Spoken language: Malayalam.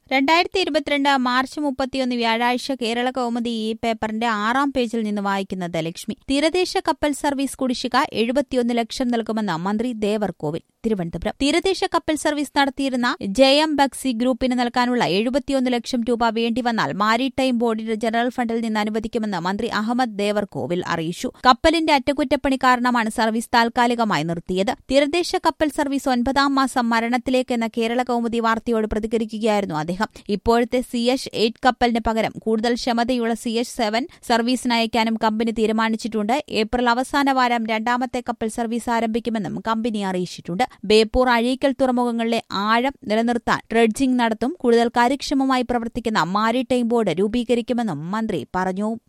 രണ്ടായിരത്തി ഇരുപത്തിരണ്ട് മാർച്ച് മുപ്പത്തിയൊന്ന് വ്യാഴാഴ്ച കേരള കൗമുദി ഈ പേപ്പറിന്റെ ആറാം പേജിൽ നിന്ന് വായിക്കുന്നത് ലക്ഷ്മി തീരദേശ കപ്പൽ സർവീസ് കുടിശ്ശിക എഴുപത്തിയൊന്ന് ലക്ഷം നൽകുമെന്ന് മന്ത്രി ദേവർകോവിൽ തിരുവനന്തപുരം തീരദേശ കപ്പൽ സർവീസ് നടത്തിയിരുന്ന ജയം ബക്സി ഗ്രൂപ്പിന് നൽകാനുള്ള എഴുപത്തിയൊന്ന് ലക്ഷം രൂപ വേണ്ടിവന്നാൽ മാരിടൈം ബോർഡിന്റെ ജനറൽ ഫണ്ടിൽ നിന്ന് അനുവദിക്കുമെന്ന് മന്ത്രി അഹമ്മദ് ദേവർകോവിൽ അറിയിച്ചു കപ്പലിന്റെ അറ്റകുറ്റപ്പണി കാരണമാണ് സർവീസ് താൽക്കാലികമായി നിർത്തിയത് തീരദേശ കപ്പൽ സർവീസ് ഒൻപതാം മാസം മരണത്തിലേക്കെന്ന കേരള കൗമുദി വാർത്തയോട് പ്രതികരിക്കുകയായിരുന്നു അദ്ദേഹം ഇപ്പോഴത്തെ സി എച്ച് എയ്റ്റ് കപ്പലിന് പകരം കൂടുതൽ ക്ഷമതയുള്ള സി എച്ച് സെവൻ സർവീസിന് അയക്കാനും കമ്പനി തീരുമാനിച്ചിട്ടുണ്ട് ഏപ്രിൽ അവസാന വാരം രണ്ടാമത്തെ കപ്പൽ സർവീസ് ആരംഭിക്കുമെന്നും കമ്പനി അറിയിച്ചിട്ടുണ്ട് ബേപ്പൂർ അഴീക്കൽ തുറമുഖങ്ങളിലെ ആഴം നിലനിർത്താൻ ഡ്രഡ്ജിംഗ് നടത്തും കൂടുതൽ കാര്യക്ഷമമായി പ്രവർത്തിക്കുന്ന മാരിടൈം ബോർഡ് രൂപീകരിക്കുമെന്നും മന്ത്രി പറഞ്ഞു